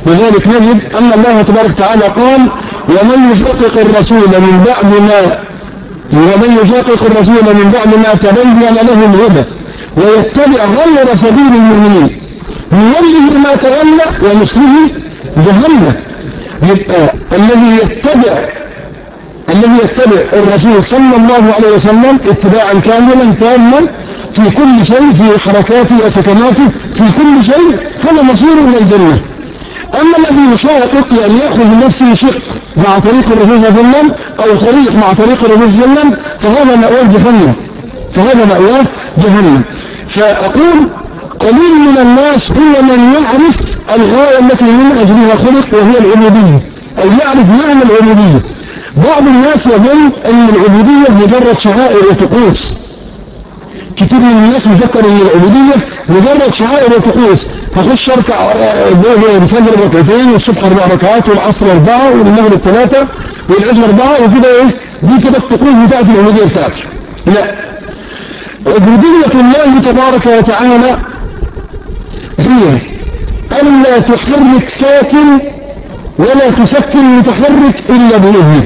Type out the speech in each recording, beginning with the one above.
لذلك نجد أن الله تبارك وتعالى قال ومن يشقق الرسول من بعد ما ومن يشقق الرسول من بعد ما تبين له الهدى ويتبع غير سبيل المؤمنين نوله ما تولى ونصله جهنم يبقى الذي يتبع الذي يتبع الرسول صلى الله عليه وسلم اتباعا كاملا تاما في كل شيء في حركاته وسكناته في كل شيء هذا مصير الى الجنه اما الذي يشاقق يعني ياخذ لنفسه شق مع طريق الرسول صلى الله عليه وسلم او طريق مع طريق الرسول صلى الله عليه وسلم فهذا مأواه جهنم فهذا مأواه جهنم فاقول قليل من الناس هو من يعرف الغايه التي من اجلها خلق وهي العبوديه او يعرف معنى العبوديه بعض الناس يظن ان العبودية مجرد شعائر وطقوس كتير من الناس يفكر ان العبودية مجرد شعائر وطقوس هخش اركع الفجر ركعتين والصبح اربع ركعات والعصر اربعة والمغرب ثلاثة والعشر اربعة وكده ايه دي كده الطقوس بتاعت العبودية بتاعتي لا عبودية الله تبارك وتعالى هي ألا تحرك ساكن ولا تسكن متحرك إلا بإذنه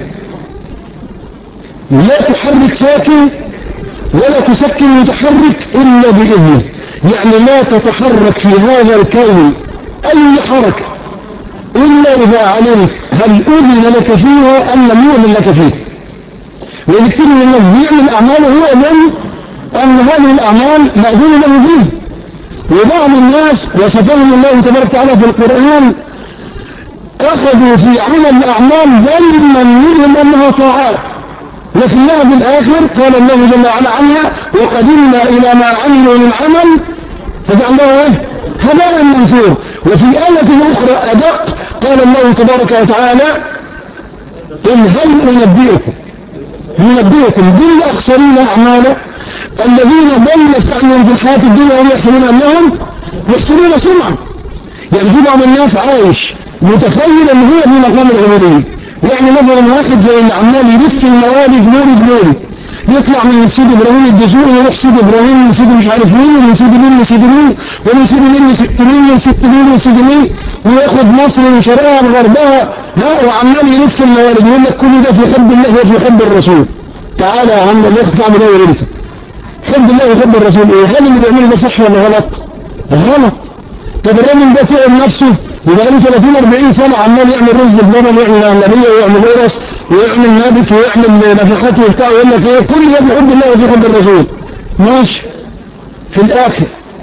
لا تحرك ساكن ولا تسكن متحرك إلا بإذنه يعني لا تتحرك في هذا الكون أي حركة إلا إذا علمت هل أذن لك فيها أم لم يؤذن لك فيها لأن كثير من الناس بيعمل أعمال وهو يظن أن هذه الأعمال مأذون له فيها وبعض الناس وصفهم الله تبارك وتعالى في القرآن أخذوا في عمل الأعمال ظنا منهم أنها طاعات لكنها في الآخر قال الله جل وعلا عنها وقدمنا إلى ما عملوا من عمل فجعلناه ايه؟ هباء منثور وفي آية أخرى أدق قال الله تبارك وتعالى إن هل أنبئكم ينبئكم بالأخسرين أعمالا الذين ضل سعيهم في الحياة الدنيا وهم يحسبون أنهم يحسنون سمعا يعني في بعض الناس عايش متخيل ان هو في مقام العبودية يعني مثلا واحد زي اللي عمال يلف الموالد مولد مولد يطلع من سيد ابراهيم الدسوقي يروح سيد ابراهيم من سيد مش عارف مين ومن سيد مين لسيد مين ومن سيد مين لست مين من ست مين لسيد مين وياخد مصر من شرقها لغربها لا وعمال يلف الموالد يقول لك كل ده في حب الله وفي حب الرسول تعالى يا عم الله تعمل ايه انت حب الله وحب الرسول ايه هل اللي بيعمله ده صح ولا غلط؟ غلط طب الراجل ده تعب نفسه يبقى له 30 40 سنه عمال يعمل رز بلبن ويعمل اهلبيه ويعمل قرص ويعمل نابت ويعمل نفخات وبتاع ويقول لك ايه كل ده بيحب الله وفي حب الرسول ماشي في الاخر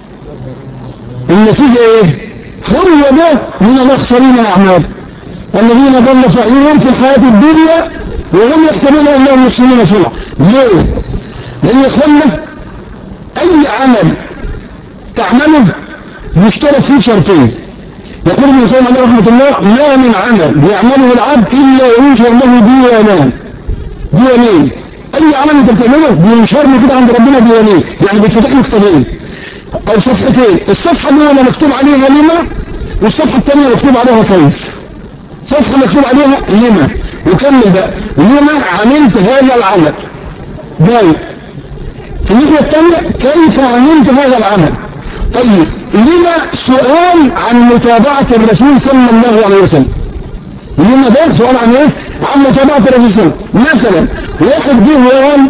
النتيجه ايه؟ هو ده من الاخسرين اعمال الذين ضل سعيهم في الحياه الدنيا وهم يحسبون انهم مسلمون صنع ليه؟ لان يا اخوانا اي عمل تعمله مشترك فيه شرطين يقول ابن القيم عليه رحمه الله ما من عمل يعمله العبد الا ينشر له ديوانان ديوانين اي عمل انت بتعمله بينشر له كده عند ربنا ديوانين يعني بيتفتح له كتابين او صفحتين الصفحه الاولى مكتوب عليها لما والصفحه الثانيه مكتوب عليها كيف صفحه مكتوب عليها لما وكمل بقى لما عملت هذا العمل جاي في الناحيه الثانيه كيف عملت هذا العمل طيب لما سؤال عن متابعة الرسول صلى الله عليه وسلم لما ده سؤال عن ايه عن متابعة الرسول صلى الله عليه وسلم مثلا واحد جه وقال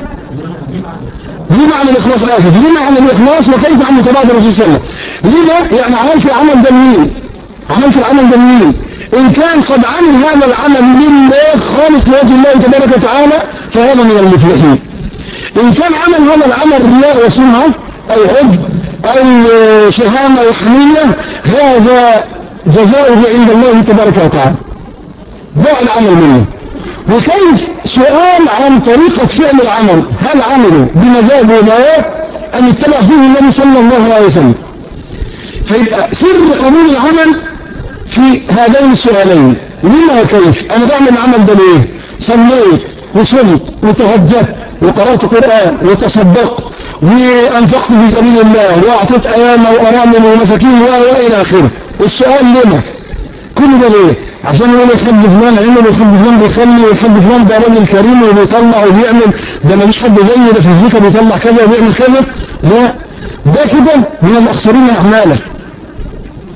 لما عن الاخلاص اسف لما عن الاخلاص وكيف عن متابعة الرسول صلى الله عليه وسلم لما يعني عمل في العمل ده مين عمل في العمل ده مين ان كان قد عمل هذا العمل لله خالص لوجه الله تبارك وتعالى فهذا من المفلحين ان كان عمل هذا العمل رياء وسمعة او عجب أو شهامة وحمية هذا جزاؤه عند الله تبارك وتعالى ضاع العمل منه وكيف سؤال عن طريقة فعل العمل هل عمله بمزاج وبيات أن اتبع فيه النبي صلى الله عليه وسلم فيبقى سر قبول العمل في هذين السؤالين لما وكيف أنا بعمل العمل ده ليه صليت وصمت وتهجدت وقرأت قرآن وتصدقت وأنفقت في سبيل الله وأعطيت أيام وأرامل ومساكين وإلى آخره السؤال لما كل ده ليه عشان يقول يحب فلان عمل ويحب فلان بيخلي ويحب فلان ده راجل كريم وبيطلع وبيعمل ده ماليش حد زيه ده في الزكاة بيطلع كذا وبيعمل كذا لا ده كده من الأخسرين أعماله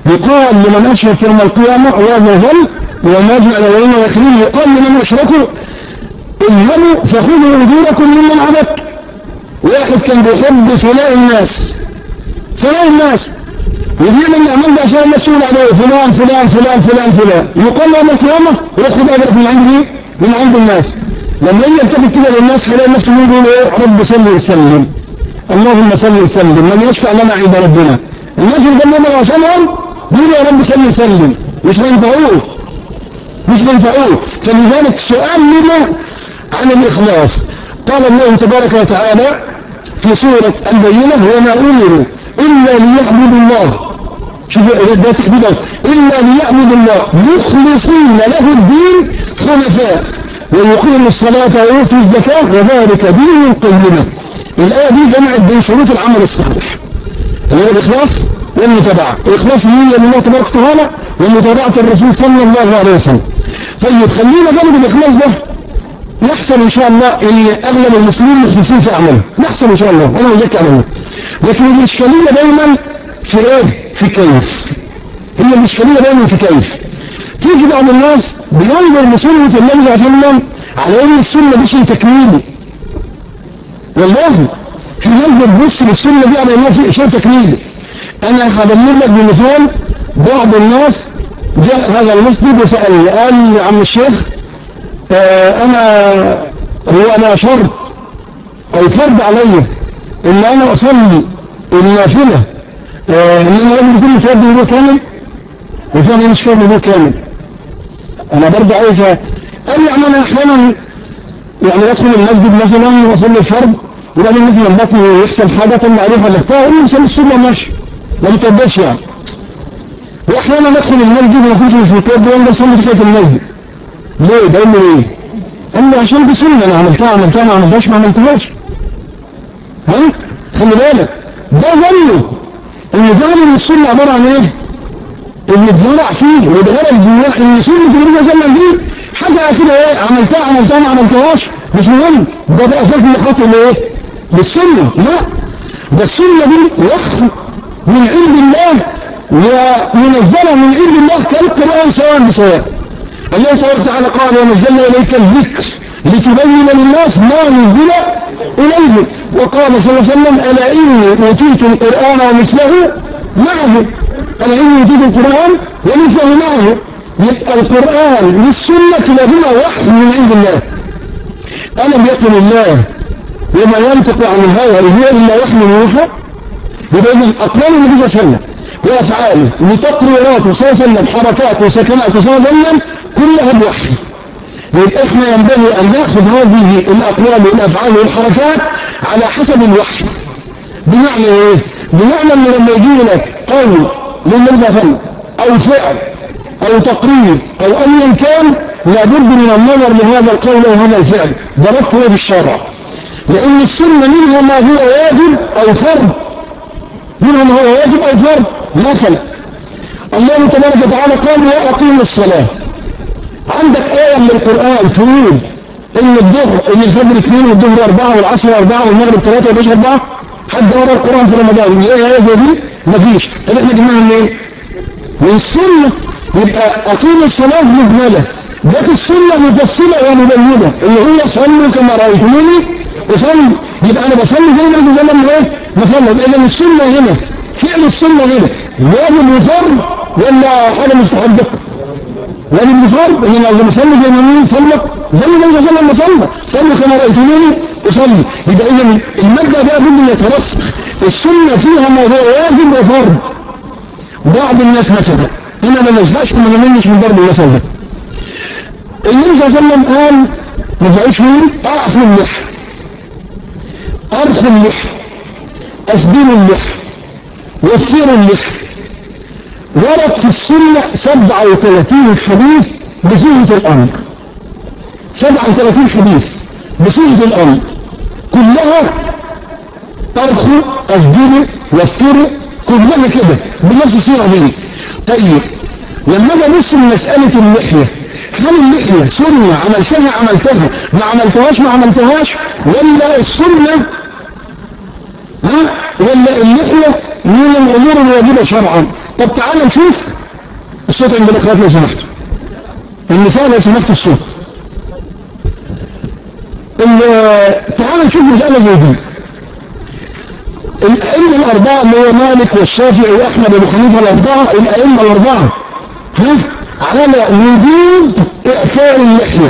يقال لمن أشرك يوم القيامة الله عز وجل وما يجمع الأولين والآخرين يقال لمن أشركوا اذهبوا فخذوا أجوركم ممن عبدت واحد كان بيحب ثناء الناس ثناء الناس يجيب اللي عمل ده عشان الناس تقول عليه فلان فلان فلان فلان فلان يقال له يوم القيامة ياخد أجرك من عند مين؟ من عند الناس لما يجي يلتفت كده للناس هيلاقي الناس تقول له ايه رب صل وسلم اللهم صل وسلم من يشفع لنا عند ربنا الناس اللي جنبنا عشانهم يقولوا يا رب صل وسلم مش هينفعوه مش هينفعوه فلذلك سؤال لنا عن الإخلاص قال الله تبارك وتعالى في سورة البينة وما أمروا إلا ليعبدوا الله شوف ده تحديد إلا ليعبدوا الله مخلصين له الدين حنفاء ويقيموا الصلاة ويؤتوا الزكاة وذلك دين قيمة الآية دي جمعت بين شروط العمل الصالح اللي هو الإخلاص والمتابعة الإخلاص نية لله تبارك وتعالى ومتابعة الرسول صلى الله عليه وسلم طيب خلينا جانب الإخلاص ده نحسن إن شاء الله إن أغلب المسلمين مخلصين في أعمالهم نحسن إن شاء الله وأنا وزكي عليهم لكن الإشكالية دايما في إيه؟ في كيف هي الإشكالية دايما في كيف تيجي بعض الناس بينظر لسنة النبي صلى الله عليه وسلم على إن السنة دي شيء تكميلي والله في ناس بتبص للسنة دي على إنها شيء تكميلي أنا هضمن لك بمثال بعض الناس جاء هذا المسجد وسألني قال يا عم الشيخ آه أنا هو أنا شرط أو فرض علي إن أنا أصلي النافلة آه إن أنا لازم يكون متوضي وضوء كامل وكان مش فاهم وضوء كامل أنا برضه عايز قال لي يعني أنا أحيانا يعني أدخل المسجد مثلا وأصلي الفرض وبعدين مثلا بطني يحصل حاجة معروفة اللي اختار أقول مثلا السنة ماشي ما بتوضاش يعني واحيانا ندخل المسجد وما كنتش مش متوضي وانا بصلي في المسجد ليه بقول له ايه قال لي عشان دي سنه انا عملتها عملتها ما عملتهاش ما عملتهاش ها خلي بالك ده ظنه ان فعلا السنه عباره عن ايه اللي اتزرع فيه واتغرس جواه ان سنه النبي صلى الله عليه وسلم دي حاجه كده ايه عملتها عملتها ما عملتهاش مش مهم ده بقى فهم خاطئ لايه للسنه لا ده السنه دي وحي من عند الله ومنزلة من عند الله كالقرآن سواء بسواء الله تبارك وتعالى قال ونزلنا إليك الذكر لتبين للناس ما نزل إليه وقال صلى الله عليه وسلم ألا إني أوتيت القرآن ومثله معه ألا إني أوتيت القرآن ومثله معه يبقى القرآن والسنة كلاهما وحي من عند الله ألم يقل الله وما ينطق عن الهوى إن هو إلا وحي يوحى يبقى إذن أقوال النبي صلى الله عليه وسلم وأفعاله وتقريراته صلى الله عليه وسلم حركاته وسكناته صلى الله عليه وسلم كلها بوحي يبقى احنا ينبغي أن نأخذ هذه الأقوال والأفعال والحركات على حسب الوحي بمعنى إيه؟ بمعنى أن لما يجي لك قول للنبي صلى الله عليه وسلم أو فعل أو تقرير أو أيا كان لابد من النظر لهذا القول وهذا الفعل ضربته في الشرع لأن السنة منها ما هو واجب أو فرض منها ما هو واجب أو فرض مثلا الله تبارك وتعالى قال وأقيموا الصلاة عندك آية من القرآن تقول إن الظهر إن الفجر اثنين والظهر أربعة والعصر أربعة والمغرب ثلاثة والعشاء أربعة حد ورا القرآن في رمضان إيه آية زي دي؟ مفيش طب إحنا جبناها منين؟ من السنة يبقى أقيموا الصلاة مجملة جت السنة مفصلة ومبينة اللي هي صلوا كما رأيتموني وصلوا يبقى أنا بصلي زي ما النبي صلى الله عليه وسلم بصلي إذا السنة هنا فعل السنة هنا واجب وفرض ولا حاجة مستحبة واجب وفرض إن أنا لازم أصلي زي ما مين صلى زي ما النبي صلى الله عليه وسلم صلى صلي كما رأيتموني وصلي يبقى إذا المادة ده بد أن يترسخ السنة فيها ما هو واجب وفرض بعض الناس مثلا هنا ما نزلش وما نمنش من ضرب المثل ده النبي صلى الله عليه وسلم قال ما تبقاش مين اعفوا اللحى ارخوا اللحى اسدلوا اللحى وفروا اللحى ورد في السنة 37 حديث بصيغة الأمر 37 حديث بصيغة الأمر كلها أرخوا أسدلوا وفروا كلها كده بنفس الصيغة دي طيب لما اجي ابص لمسألة اللحية هل اللحية سنة عملتها عملتها ما عملتهاش ما عملتهاش ولا السنة ها ولا اللحية من الأمور الواجبة شرعا طب تعال نشوف الصوت عند الأخوات لو سمحتوا النساء لو سمحتوا الصوت تعال نشوف مسألة زي دي الأئمة الأربعة اللي هو مالك والشافعي وأحمد وأبو حنيفة الأربعة الأئمة الأربعة ها على وجود إعفاء اللحية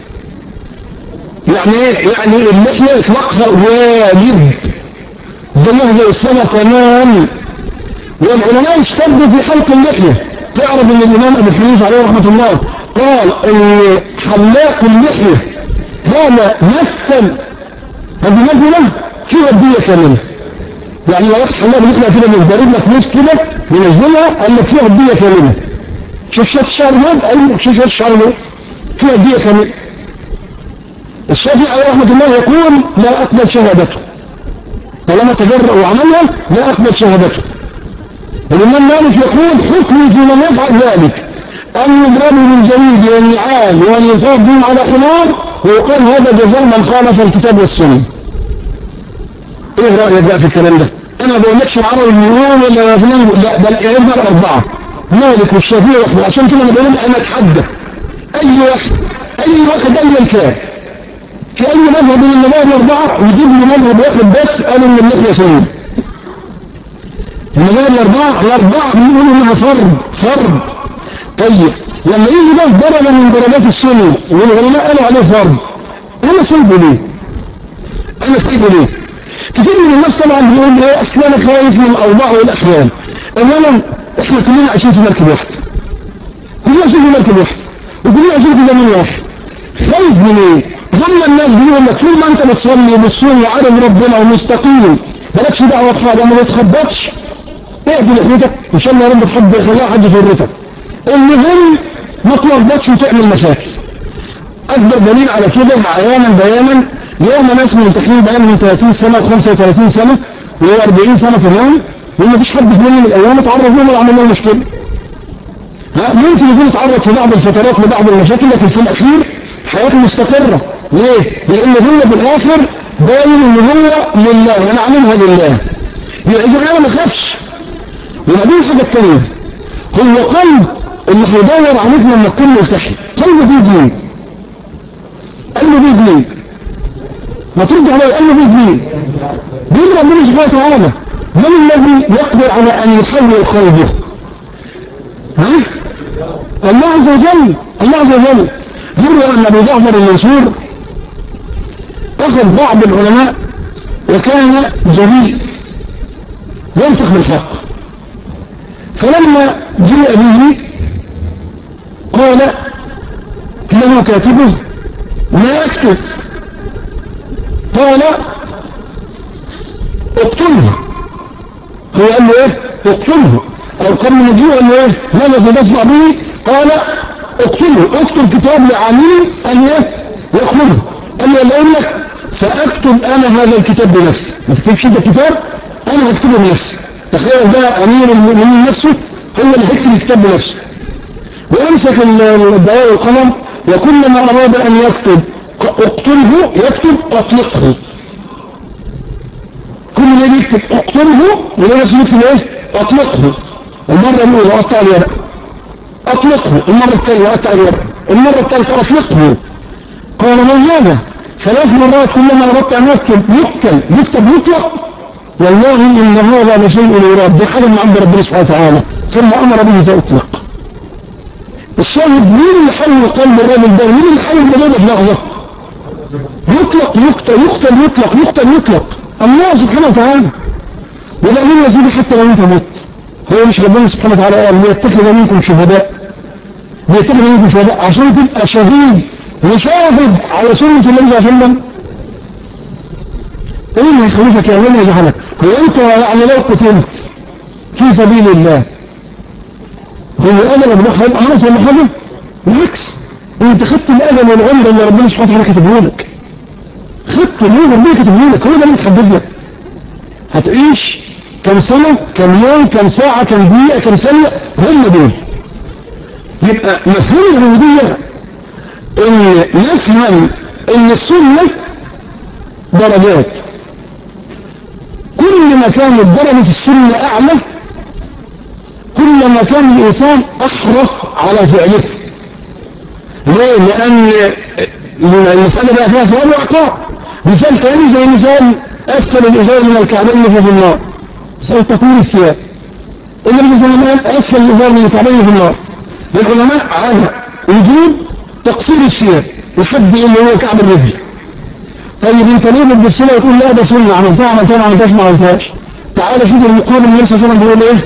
يعني ايه؟ يعني اللحية اطلاقها واجب زيها زي السنة تمام والعلماء اشتدوا في حلق اللحية تعرف ان الامام ابو حنيفه عليه رحمة الله قال ان حلاق اللحية هذا مثل هذه مثلا فيها الدية كاملة يعني لو واحد حلاق اللحية كده بيضرب لك فلوس كده ينزلها قال لك فيها الدية كاملة شوف شوف الشعر ده ايوه شوف شوف الشعر ده فيها الدية كاملة الشافعي عليه رحمة الله يقول لا أقبل شهادته طالما تجرأ وعملها لا أقبل شهادته الإمام مالك يقول حكم في من يفعل ذلك أن يضربه بالجريد والنعال وأن يطاف بهم على حمار ويقول هذا جزاء من خالف الكتاب والسنة إيه رأيك بقى في الكلام ده؟ أنا ما بقولكش العربي مليون ولا فلان لا ده الأئمة الأربعة مالك والشافعي وأحمد عشان كده أنا بقول أنا أتحدى أي واحد أي واحد أيا كان في أي مذهب من المذاهب الأربعة يجيب لي مذهب واحد بس قال إن اللحية سنة المذاهب الأربعة الأربعة بيقولوا إنها فرض فرض طيب لما يجي ده درجة من درجات السنة والعلماء قالوا عليه فرض أنا سيبه ليه؟ أنا سيبه ليه؟ كتير من الناس طبعا بيقول إيه أصل أنا خايف من الأوضاع والأحوال أولا إحنا كلنا عايشين في مركب واحد كلنا عايشين في مركب واحد وكلنا عايشين في زمن واحد خايف من إيه؟ هم الناس بيقول لك طول ما انت بتصلي وبتصوم وعارف ربنا ومستقيم مالكش دعوه بحاجه ما بتخبطش اقفل لحيتك ان شاء الله يا رب تحب خلاها حد فرتك المهم ما تلخبطش وتعمل مشاكل اكبر دليل على كده عيانا بيانا يوم ناس منتخبين بقى من 30 سنه و 35 سنه و40 سنه في اليوم وما فيش حد في يوم من الايام اتعرض لهم ولا عمل لهم مشكله ها ممكن يكون اتعرض في بعض الفترات لبعض المشاكل لكن في الاخير حياته مستقرة ليه؟ لأن هو في الآخر باين إن هو لله وأنا عاملها لله يعني إذا أنا ما خافش يبقى دي الحاجة التانية هو قلب اللي هيدور عليك لما تكون ملتحي قلبه فيه دين قلبه فيه دين ما ترد عليه قلبه فيه دين دين ربنا سبحانه وتعالى من الذي يقدر على أن يحول قلبه؟ ها؟ الله عز وجل الله عز وجل يروى أن أبو جعفر المنصور أخذ بعض العلماء وكان جريء ينطق بالحق فلما جاء به قال له كاتبه ما أكتب قال اقتله هو قال له ايه اقتله او قبل ما يجيء قال له ايه ماذا تدفع به قال اكتبه اكتب كتاب لعميل ان يقبله قال له اقول لك ساكتب انا هذا الكتاب بنفسي ما تكتبش انت كتاب انا هكتبه بنفسي تخيل بقى امير المؤمنين نفسه هو اللي هيكتب الكتاب بنفسه وامسك الدواء والقلم وكلما اراد ان يكتب اقتله يكتب اطلقه كل ما يجي يكتب اقتله ولا نفسه يكتب ايه اطلقه المره الاولى اقطع الورق اطلقه المرة الثانية اقطع الورق المرة الثالثة اطلقه قال من هذا ثلاث مرات كلما اردت ان يكتب يكتب يكتب يطلق والله ان هذا لشيء يراد دي حاجة من عند ربنا سبحانه وتعالى ثم امر به فاطلق الشاهد مين اللي حل قلب الراجل ده مين اللي حل الموضوع في لحظة يطلق يقتل يقتل يطلق يقتل يطلق الله سبحانه وتعالى وده مين يزيد حتى لو انت مت هو مش ربنا سبحانه وتعالى قال ليتخذ منكم شهداء ليتخذ منكم شهداء عشان تبقى شهيد وشاهد على سنة النبي صلى الله عليه وسلم ايه اللي يخوفك يا وين يزعلك هو انت يعني لو قتلت في سبيل الله هو انا لما حاجه انا ولا حاجه بالعكس انت خدت الاجل والعمر اللي ربنا سبحانه وتعالى كتبه لك خدت اللي ربنا كتبه لك هو ده اللي متحدد لك هتعيش كم سنة كم يوم كم ساعة كم دقيقة كم ثانية هم دول يبقى مفهوم العبودية ان نفهم ان السنة درجات كل كل ما كانت درجة السنة أعلى كل ما كان الإنسان أحرص على فعله ليه؟ لأن المسألة بقى فيها ثواب وعقاب مثال ثاني زي مثال أسفل الإزار من الكعبين في النار مسألة تطوير الثياب النبي صلى الله عليه وسلم قال أسفل الإزار من الكعبين في النار العلماء على وجود تقصير الثياب لحد اللي هو كعب الرجل طيب انت ليه بتبص وتقول لا ده سنه عملتها عملتها ما عملتهاش ما عملتهاش تعالى شوف المقابل النبي صلى الله عليه وسلم بيقول ايه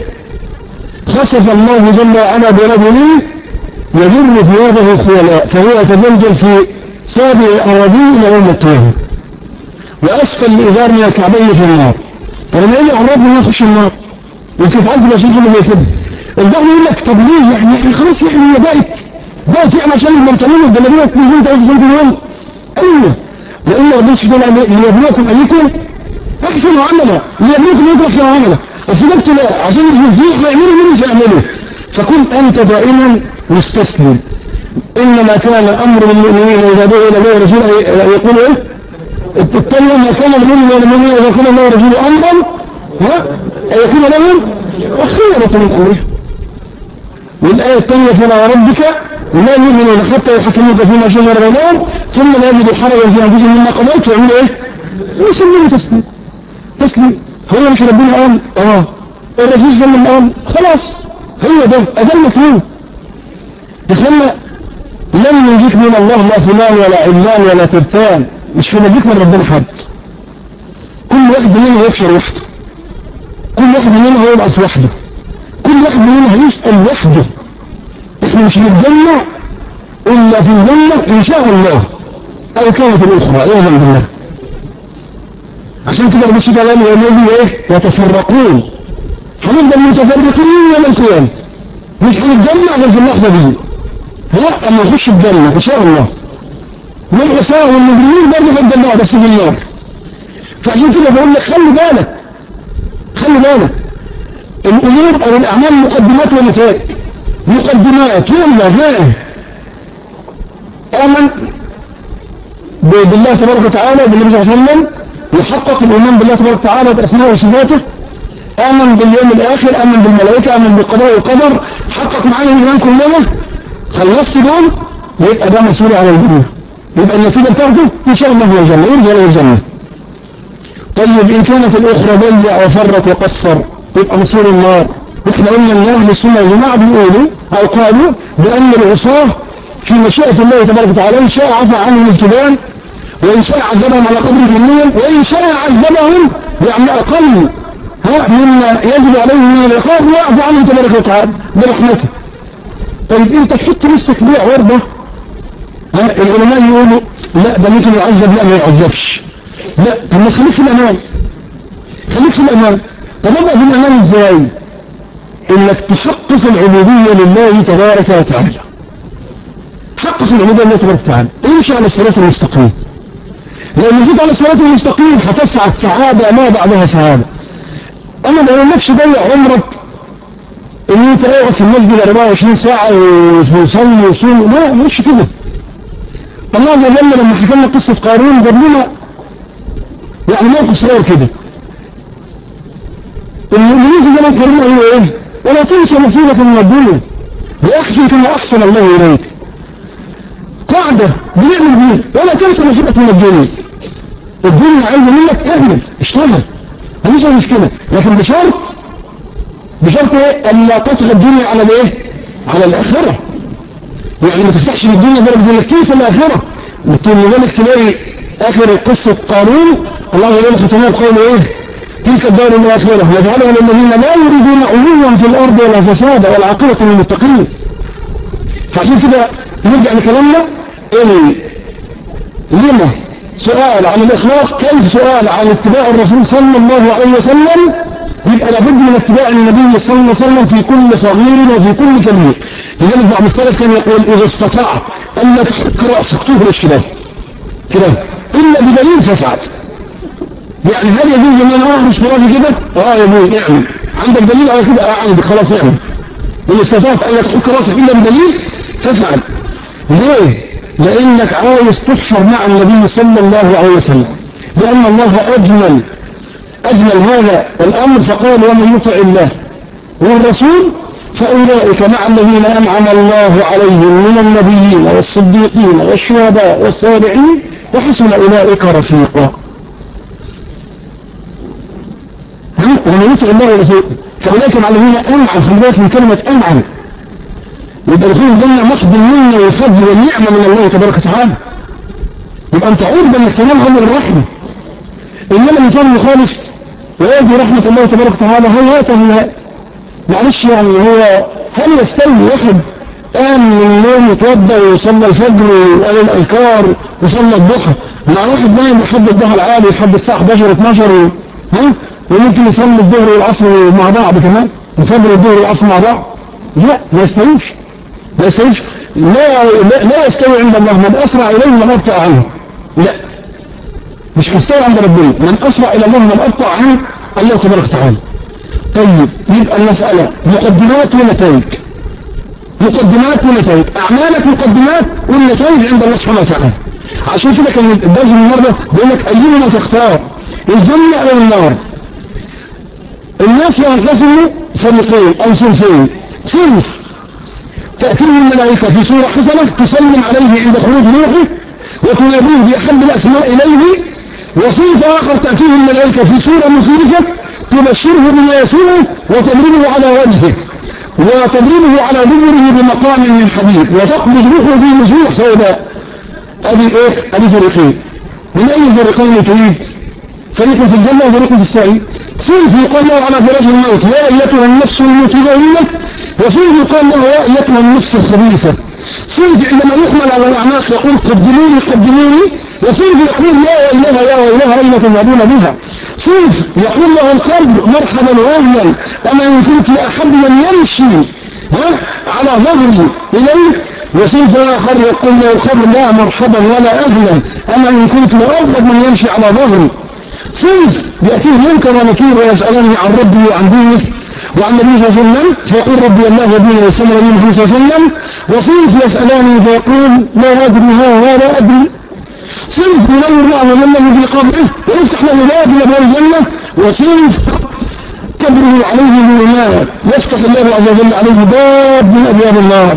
خسف الله جل وعلا برجل يجر ثيابه خيلاء فهو يتجلجل في سابع اراضيه الى يوم القيامه واسفل الازار من الكعبين في النار فلما يجي اعراض من يخش النار يمكن تعرف شيء زي كده البعض يقول لك طب ليه يعني يعني خلاص يعني هي بقت بقت يعني عشان البنطلون والجلابيه تنزل انت عايز تنزل يوم ايوه لان ربنا سبحانه وتعالى ليبلوكم ايكم احسن عملا ليبلوكم ايكم احسن عملا اصل ده ابتلاء عشان الفضيح يعملوا اللي مش يعملوا فكن انت دائما مستسلم انما كان امر المؤمنين اذا دعوا الى الله ورسوله يقول ايه الثانية ما كان المؤمن والمؤمن اذا كان الله ورسوله امرا ها يكون لهم خيرة من امره والآية الثانية فلا ربك لا يؤمنون حتى يحكموك فيما شجر بينهم ثم لا يجدوا حرجا في انفسهم مما قضيت ويعملوا ايه؟ يسلموا تسليم تسليم هو مش ربنا قال اه الرسول صلى الله عليه وسلم قال خلاص هو ده ادل مفهوم اخوانا لن يجيك من الله لا فلان ولا علان ولا ترتان مش هيجيك من ربنا حد كل واحد مننا يبشر وحده كل واحد مننا هيبقى في وحده كل واحد مننا هيسأل وحده احنا مش هنتجمع الا في الجنة ان شاء الله او كانت الاخرى عياذا بالله عشان كده النبي صلى الله عليه وسلم ايه يتفرقون هنفضل متفرقين يوم القيامة مش هنتجمع غير في اللحظة دي لا اما نخش الجنة ان شاء الله والعصاة والمجرمين برضه هيتجمعوا بس في النار فعشان كده بقول لك خلي بالك خلي بالك الامور او الاعمال مقدمات ونتائج مقدمات يلا فاهم امن بالله تبارك وتعالى بالنبي صلى الله عليه وسلم يحقق الايمان بالله تبارك وتعالى باسمائه وصفاته امن باليوم الاخر امن بالملائكه امن بالقضاء والقدر حقق معانا الايمان كلنا خلصت دول ويبقى ده مسؤول على الجنه يبقى النتيجه بتاعته ان شاء الله هو الجنه يرجع له الجنه طيب ان كانت الاخرى ضيع وفرط وقصر يبقى مصير النار احنا قلنا ان اهل السنه يا جماعه بيقولوا او قالوا بان العصاه في مشيئه الله تبارك وتعالى ان شاء عفى عنهم الابتداء وان شاء عذبهم على قدر ذنوبهم وان شاء عذبهم يعني اقل ها مما يجب عليهم من العقاب ويعفو عنهم تبارك وتعالى برحمته طيب انت تحط نفسك بيع ورده ها العلماء يقولوا لا ده ممكن يعذب لا ما يعذبش لا طب ما خليك في الامان خليك في الامان طب ابقى في الامان ازاي انك تحقق العبودية لله تبارك وتعالى حقق العبودية لله تبارك وتعالى امشي على الصراط المستقيم لان جيت على الصراط المستقيم هتسعد سعادة ما بعدها سعادة انا ما بقولكش ضيع عمرك ان انت اقعد في المسجد 24 ساعة وصلي وصوم لا مش كده الله عز وجل لما حكى لنا قصة قارون جاب لنا يعني موقف صغير كده المؤمنين في زمن قارون قالوا ايه ولا تنسى نصيبك من الدنيا واحسن كما احسن الله اليك قاعدة بنعمل بيها ولا تنسى نصيبك من الدنيا الدنيا عايزة منك اعمل اشتغل مفيش مشكلة لكن بشرط بشرط ايه ان لا تطغى الدنيا على الايه على الاخرة يعني ما تفتحش من الدنيا بلد يقول لك كيف الاخرة لذلك تلاقي اخر قصة قارون الله عز وجل ختمها بقول ايه تلك الدار الاخرة نجعلها للذين لا يريدون علوا في الارض ولا فسادا والعاقبة للمتقين فعشان كده نرجع لكلامنا ال لما سؤال عن الاخلاص كيف سؤال عن اتباع الرسول صلى الله عليه وسلم يبقى لابد من اتباع النبي صلى الله عليه وسلم في كل صغير وفي كل كبير لذلك بعض السلف كان يقول اذا استطاع ان لا تحك راسك تهرش كده كده الا بدليل فافعل يعني هل يجوز ان انا اهرش براسي كده؟ اه يجوز اعمل عندك دليل على كده؟ اه عندك خلاص اعمل ان استطعت ان لا تحك راسك الا بدليل فافعل ليه؟ لانك عايز تحشر مع النبي صلى الله عليه وسلم لان الله اجمل أجمل هذا الأمر فقال ومن يطع الله والرسول فأولئك مع الذين أنعم الله عليهم من النبيين والصديقين والشهداء والصالحين وحسن أولئك رفيقا ومن يطع الله ورسوله فأولئك مع الذين أنعم خلي بالك من كلمة أنعم يبقى دخول الجنة محض منا وفضل والنعمة من الله تبارك وتعالى يبقى أنت عرض أنك تنال هذه الرحمة إنما الإنسان المخالف ويرجو رحمة الله تبارك وتعالى هيهات هيهات معلش يعني هو هل يستوي واحد قام من النوم يتوضا ويصلى الفجر وقال الاذكار وصلى الضحى مع واحد نايم لحد الضحى العالي لحد الساعه 11 12 ها وممكن يصلي الظهر والعصر مع بعض كمان الفجر والظهر والعصر مع بعض لا ما يستويش ما يستويش لا لا, لا يستوي عند الله من اسرع اليه من ابطا عنه لا مش هيستوي عند ربنا من اسرع الى الله من ابطا عنه الله تبارك وتعالى طيب يبقى المسألة مقدمات ونتائج مقدمات ونتائج أعمالك مقدمات والنتائج عند الله سبحانه وتعالى عشان كده كان الدرس النهارده بيقول لك أيهما تختار الجنة أو النار الناس ينقسموا فريقين أو صنفين صنف تأتيه الملائكة في صورة حسنة تسلم عليه عند خروج روحه وتناديه بأحب الأسماء إليه وصنف آخر تأتيه الملائكة في صورة مخيفة تبشره بما يسوءه وتضربه على وجهه وتضربه على دبره بمقام من حديد وتقبض روحه في نزوح سوداء ادي ايه ادي فريقين من اي الفريقين تريد فريق في الجنة وفريق في السعيد صنف يقال له على فراش الموت يا ايتها النفس المطمئنة وصنف يقال له يا ايتها النفس الخبيثة صنف عندما يحمل على الاعناق يقول قدموني قدموني وصنف يقول يا ويلها يا ويلها اين تذهبون بها صنف يقول له القلب مرحبا واهلا انا ان كنت لاحب من يمشي ها على ظهري اليه وصنف اخر يقول له القلب لا مرحبا ولا اهلا انا ان كنت لارغب من يمشي على ظهري صنف ياتيه منكر ونكير ويسالني عن ربي وعن دينه وعن النبي صلى الله عليه وسلم فيقول ربي الله ودينه وسلم النبي صلى الله عليه وسلم وصنف يسالني فيقول لا ادري ها ولا ادري صنف ينور الله وجله في قبره ويفتح له باب من ابواب الجنه وصنف كبره عليه بالنار يفتح الله عز وجل عليه باب من ابواب النار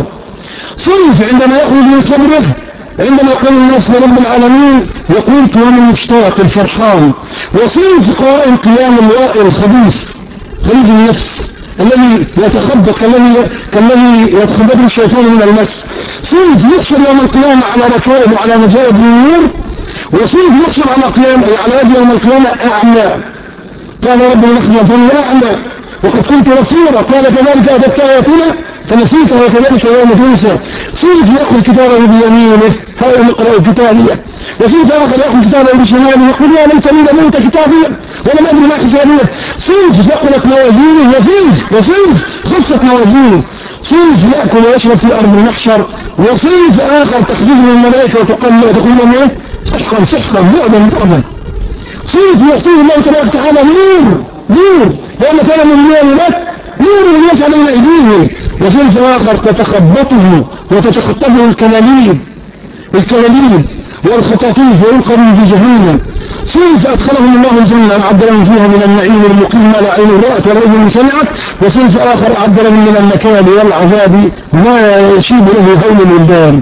صنف عندما يخرج من قبره عندما يقول الناس لرب العالمين يقول قيام المشتاق الفرحان وصنف قائم قيام الوائل الخبيث خبيث النفس الذي يتخبط كالذي كالذي يتخبطه الشيطان من المس صنف يحشر يوم القيامة على ركائب وعلى مجائب من نور وصنف يحشر على قيام على يد يوم القيامة أعمى قال ربنا نحن فمن أعمى وقد كنت بصيرا قال كذلك أتتك آياتنا فنسيتها وكذلك يوم تنسى صنف يأخذ كتابه بيمينه هذا نقرأ كتابية وصنف آخر يأخذ كتابه بشماله يقول يا ليتني لموت كتابية ولم أدري ما حسابية صنف ثقلت موازينه وصنف وصنف خفت موازينه صنف يأكل ويشرب في أرض المحشر وصنف آخر تحدثه الملائكة وتقول له تقول لهم ايه سحقا سحقا بعدا بعدا صنف يعطيه الله تبارك وتعالى نور نور لأن كان من نور لك نور الناس على أيديهم وصنف آخر تتخبطه وتتخطبه الكلاليب الكلاليب والخطاطيف ويلقى في جهنم صنف أدخلهم الله الجنة أعد لهم فيها من النعيم المقيم ما لا عين رأت ولا أذن سمعت وصنف آخر أعد لهم من النكال والعذاب ما يشيب له هول الولدان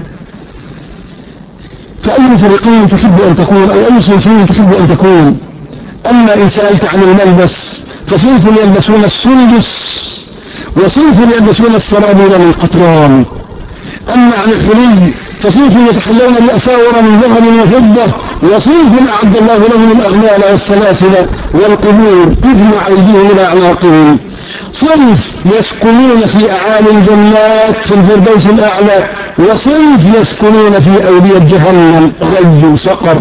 فأي فريقين تحب أن تكون أو أي صنفين تحب أن تكون أما إن سألت عن الملبس فصنف يلبسون السندس وصنف يلبسون السرابيل من قطران أما عن الحلي فصنف يتحلون بأساور من ذهب وفضة وصنف أعد الله لهم الأغلال والسلاسل والقبور تجمع أيديهم إلى أعناقهم صنف يسكنون في أعالي الجنات في الفردوس الأعلى وصنف يسكنون في أودية جهنم غي سقر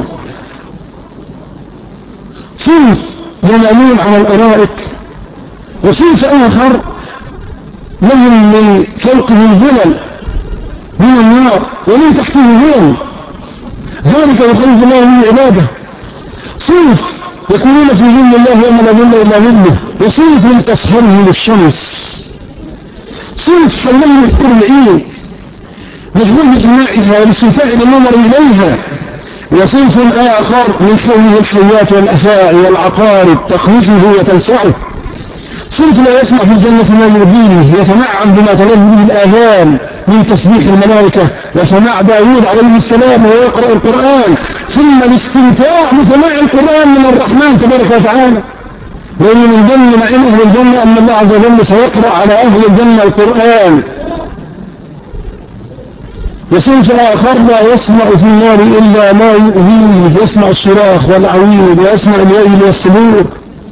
صنف ينامون على الأرائك وصنف آخر لهم من فوقهم ظلل من النار ومن تحته ظلل ذلك يخلف الله من عباده صنف يكونون في ظل الله يوم لا ظل الا ظله وصنف تصهره للشمس صنف حلهم الحور العين مشغول بجماعها والاستمتاع بالنظر اليها وصنف آخر من حوله الحيات والأفاعي والعقارب تخوفه وتلسعه صنف لا يسمع في الجنة ما يرضيه يتنعم بما تلذ به الآذان من تسبيح الملائكة وسماع داوود عليه السلام وهو يقرأ القرآن ثم الاستمتاع بسماع القرآن من الرحمن تبارك وتعالى لأن من ضمن نعيم أهل الجنة أن الله عز وجل سيقرأ على أهل الجنة القرآن وصنف آخر لا يسمع في النار إلا ما يؤذيه يسمع الصراخ والعويل ويسمع الويل والصبور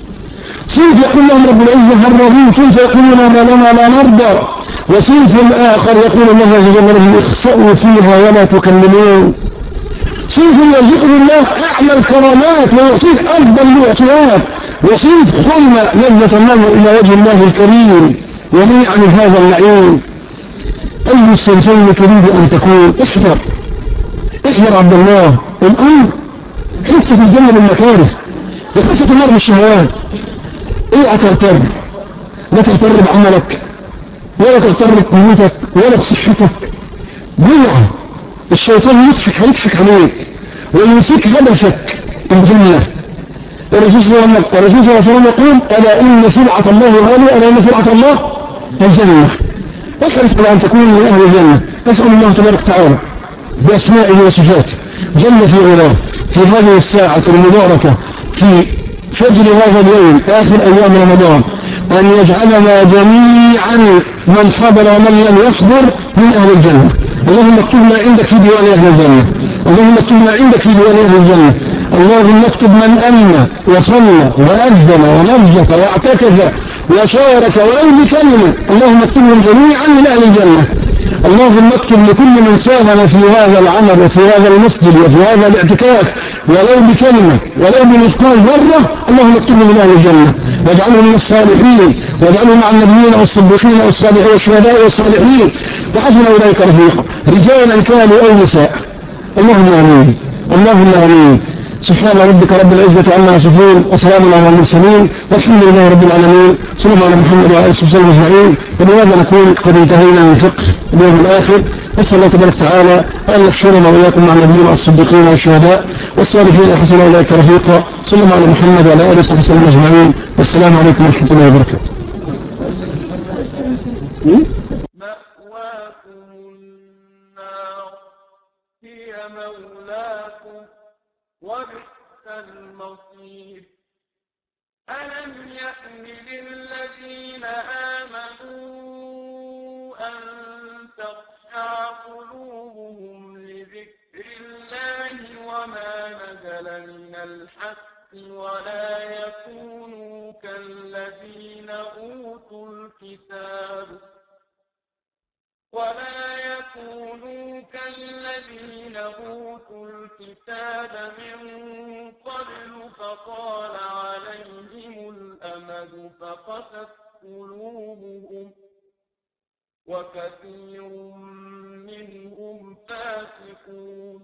صنف يقول لهم رب العزة هل رضيتم فيقولون ما لنا لا نرضى وصنف آخر يقول الله عز وجل لهم اخسأوا فيها ولا تكلمون صنف يرزقه الله أعلى الكرامات ويعطيه أفضل المعطيات وصنف حرم لذة النظر إلى وجه الله الكريم ومنع من هذا النعيم أي الصنفين تريد أن تكون احذر احذر عبد الله الأمر حفظ في الجنة بالمكاره وحفظ النار بالشهوات اوعى تغتر لا تغتر بعملك ولا تغتر بقوتك ولا بصحتك بلع الشيطان يضحك هيضحك عليك وينسيك هدفك الجنة الرسول صلى الله عليه وسلم يقول ألا إن سلعة الله غالية ألا إن سلعة الله الجنة احرص على أن تكون من أهل الجنة أسأل الله تبارك وتعالى بأسمائه وصفاته جل في علاه في هذه الساعة المباركة في فجر هذا اليوم آخر أيام رمضان أن يجعلنا جميعا من حضر ومن لم يحضر من أهل الجنة اللهم اكتب ما عندك في ديوان أهل الجنة اللهم اكتب ما عندك في ديوان أهل الجنة اللهم اكتب من أمن وصلى وأذن ونجف واعتكف وشارك ولو بكلمة اللهم اكتبهم جميعا من أهل الجنة اللهم اكتب لكل من ساهم في هذا العمل وفي هذا المسجد وفي هذا الاعتكاف ولو بكلمة ولو بمثقال ذرة اللهم اكتبه من أهل الجنة واجعله من الصالحين واجعله مع النبيين والصديقين والصالحين والشهداء والصالحين وحسن أولئك رفيقا رجالا كانوا أو نساء اللهم آمين اللهم آمين سبحان ربك رب العزة عما يصفون وسلام على المرسلين والحمد لله رب العالمين صلى الله على محمد وعلى اله وصحبه اجمعين وبهذا نكون قد انتهينا من فقه اليوم الاخر نسال الله تبارك وتعالى ان يحشرنا واياكم مع النبيين والصديقين والشهداء والصالحين حسن اولئك رفيقا صلى الله على محمد وعلى اله وصحبه وسلم اجمعين والسلام عليكم ورحمه الله وبركاته. مأواكم النار هي مولاكم وبئس المصير ألم يأن للذين آمنوا أن تخشع قلوبهم لذكر الله وما نزل من الحق ولا يكونوا كالذين أوتوا الكتاب ولا يكونوا كالذين أوتوا الكتاب من قبل فطال عليهم الأمد فقست قلوبهم وكثير منهم فاسقون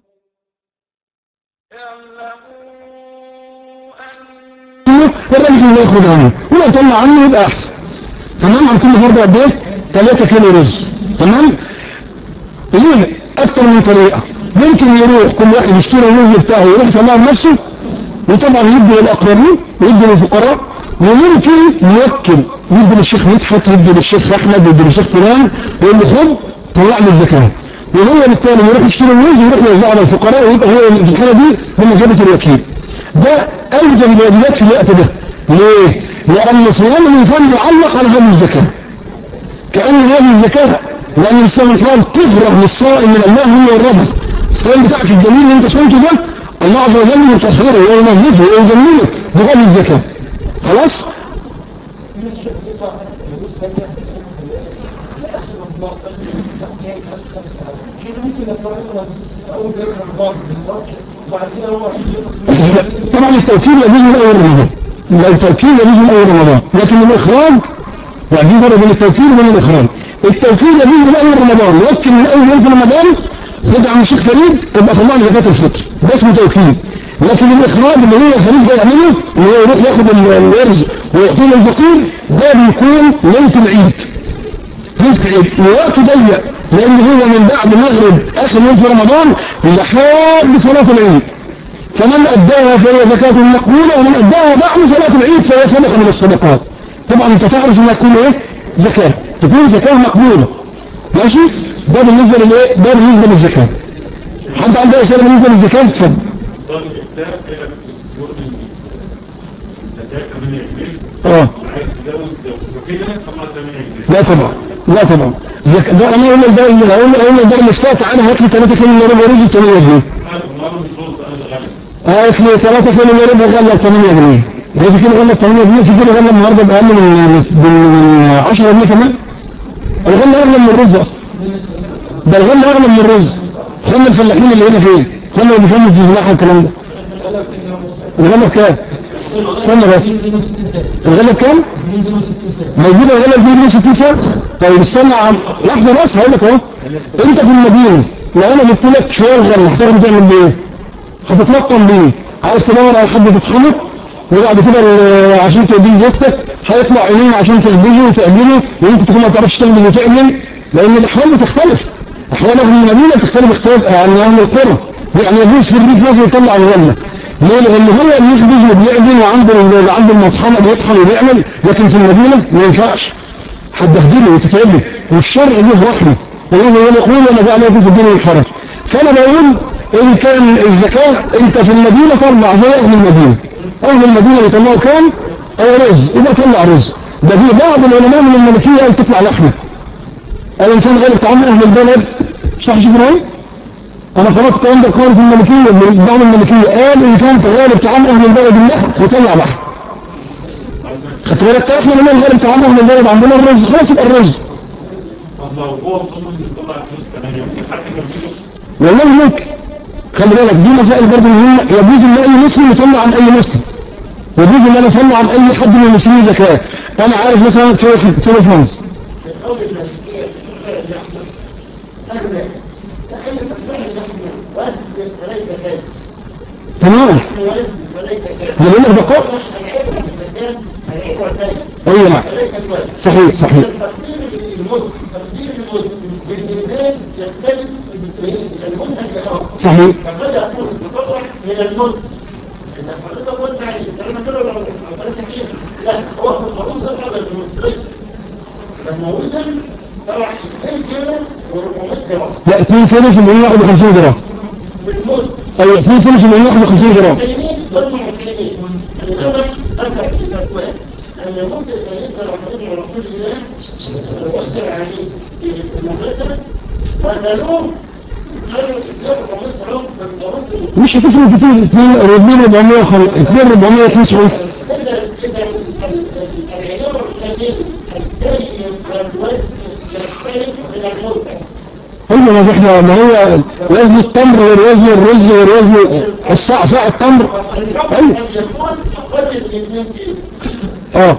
اعلموا أن الرجل ياخذ عنه ولا طلع عنه يبقى احسن تمام عن كل فرد قد ايه 3 كيلو رز تمام ليه اكتر من طريقه ممكن يروح كل واحد يشتري الرز بتاعه ويروح يطلعه بنفسه وطبعا يدي للاقربين ويدي للفقراء وممكن يوكل يدي للشيخ مدحت يدي للشيخ احمد يدي للشيخ فلان ويقول له خد طلع لي الزكاه وهو بالتالي يروح يشتري الرز ويروح يوزعه على الفقراء ويبقى هو في الحاله دي بمثابه الوكيل ده اوجب الواجبات في الوقت ده ليه؟ لان صيام الانسان معلق على هذه الزكاه كأن هذه الزكاة لأن الإسلام الحال تهرب للصائم من الله هو الرفض الصيام بتاعك الجميل اللي انت صمته ده الله عز وجل يطهره وينظفه ويجمله بغير الزكاة خلاص؟ طبعا التوكيل يجوز من أول رمضان لو التوكيل يجوز من أول رمضان لكن الإخراج يعني في فرق بين التوكيل وبين الإخراج التوكيل يجوز من أول رمضان يوكل من أول يوم في رمضان خد عم الشيخ فريد يبقى طلع لي زكاة الفطر ده اسمه توكيل لكن الإخراج اللي هو الفريد ده يعمله اللي هو يروح ياخد الورز ويعطيه للفقير ده بيكون ليلة العيد ليلة العيد ووقته ضيق لأن هو من بعد مغرب آخر يوم في رمضان لحد صلاة العيد فمن أداها فهي زكاة مقبولة ومن أداها بعد صلاة العيد فهي صدقة من الصدقات طبعا انت تعرف انها تكون ايه زكاة تكون زكاة مقبولة ماشي ده بالنسبة للايه ده بالنسبة للزكاة حد عنده رسالة بالنسبة للزكاة اتفضل ضرب الإفتاء إلى يوم الزكاة 8 جنيه اه عايز تزود وكده طبعا 8 جنيه لا طبعا لا طبعا زك... ده انا اقول لك ده اقول لك اقول لك ده المفتاح تعالى هات لي 3 كيلو الا ربع رز ب 8 جنيه أنا النهارده مش رز أنا غنم هات لي 3 كيلو الا ربع غله ب 8 جنيه هي في كيلو غله ب 8 جنيه في كيلو غله النهارده باقل من من 10 جنيه كمان الغله اغلى من الرز اصلا ده الغله اغلى من الرز خلنا الفلاحين اللي هنا فين خلنا اللي بيفهموا في الفلاحه والكلام ده الغله بكام استنى بس الغله بكام موجودة الغلة في 160 سنة طيب استنى يا عم لحظة بس هقول لك اهو انت في المدينة لو انا جبت لك شوية غلة هتاخد تعمل بيه هتتلقن بيه عايز تدور على حد تتخلق وبعد كده ال- عشان تقبل زوجتك هيطلع عينين عشان تقبله وتقبله وانت تكون ما تعرفش تقبل وتقبل لان الاحوال بتختلف احوال اهل المدينة بتختلف اختلاف عن اهل القرى يعني يجوز في الريف لازم يطلع الغلة ليه لان هو اللي يخبز وبيعمل وعنده ال- عنده المطحنة بيطحن وبيعمل لكن في المدينة ما ينفعش هتبهدله وتتعبه والشرع له رحمه والله يقول انا جعل لكم في الدين الحرج فانا بقول ان كان الزكاة انت في المدينة طلع زي اهل المدينة اهل المدينة بيطلعوا كام او رز يبقى طلع رز ده في بعض العلماء من الملكية قال تطلع لحمة قال ان كان غالب طعام اهل البلد صح شو ابراهيم انا قرأت الكلام ده قارئ في الملكية من بعض الملكية قال ان كان غالب طعام اهل البلد اللحم يطلع لحم خدت بالك احنا من الغالب طعام اهل البلد عندنا الرز خلاص يبقى الرز طب لو هو مصمم يطلع فلوس 8 جنيه حتى كان فيه والله ممكن خلي بالك دي مسائل برضه مهمة يجوز ان اي مسلم يطلع عن اي مسلم يجوز ان انا اطلع عن اي حد من المسلمين زكاة انا عارف مثلا تيلو فرنس تمام ده بيقول لك ده قول ايوه نعم صحيح صحيح صحيح فقد يكون مصرح من الملك ان حضرتك قلت يعني لما كده لو حضرتك كده لا هو في الوزن هذا المصري لما وزن طلع 2 كيلو و400 جرام لا 2 كيلو في 151 جرام بالملك ايوه 2 كيلو في 151 جرام المسلمين دول مسلمين الأول أرجع في الفتوى أن ممكن سيدنا محمد رسول الله وأسر عليه في المغرب وقالوه قالوا الإسلام ومصر رب من توصل مش هتفرق كتير 2 400 2 490 إذا إذا العيار الكثير التالي والوزن يختلف من الموتى ايوه ما احنا ما هو وزن التمر والوزن الرز والوزن الصاع صاع التمر الرب ايوه قد يكون أقل من 2 كيلو اه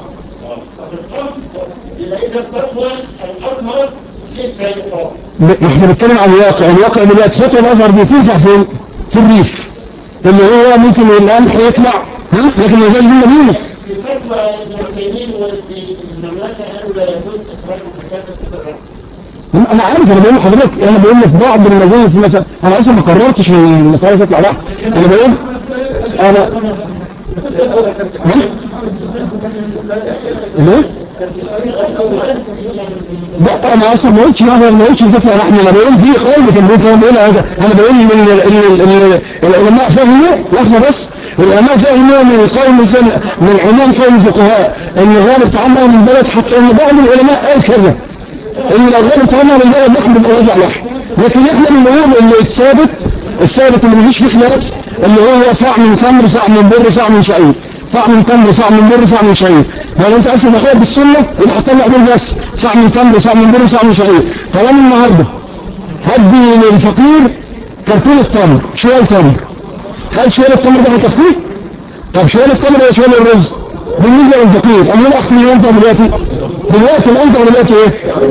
إذا إذا الفتوى الأحمر ستة جرام ب- احنا بنتكلم عن الواقع الواقع دلوقتي فتوى الازهر دي تنفع في في الريف اللي هو ممكن القمح يطلع ها لكن ما يبقاش من المدينه في فتوى المسلمين وفي المملكة قالوا لا يجوز إخراج زكاة الفطر انا عارف انا بقول لحضرتك انا بقول لك بعض المزايا في مثلا انا اصلا ما قررتش ان المسائل تطلع لا انا بقول انا ها؟ ليه؟ لا انا اصلا ما قلتش انا ما قلتش تطلع لحمه انا بقول في قول كان بيقول كلام بيقول هذا انا بقول ان ال- ال- ال- العلماء فهموا لحظه بس العلماء فهموا من قول من من عنوان قول الفقهاء ان غالب طعامها من بلد حتى ان بعض العلماء قال كذا ان لو غالب طعامها من بلد لحم يبقى وضع لحم لكن احنا بنقول ان الثابت الثابت اللي مفيش فيه خلاف اللي هو صاع من تمر صاع من بر صاع من شعير صاع من تمر صاع من بر صاع من شعير لو انت اصلا دخلت بالسنه يبقى هتطلع دول بس صاع من تمر صاع من بر صاع من شعير فانا النهارده هدي للفقير كرتون التمر شويه تمر هل شويه التمر ده هيكفيه؟ طب شويه التمر ولا شويه الرز؟ بالنسبه للفقير انا احسن من انت دلوقتي دلوقتي الانت دلوقتي ايه؟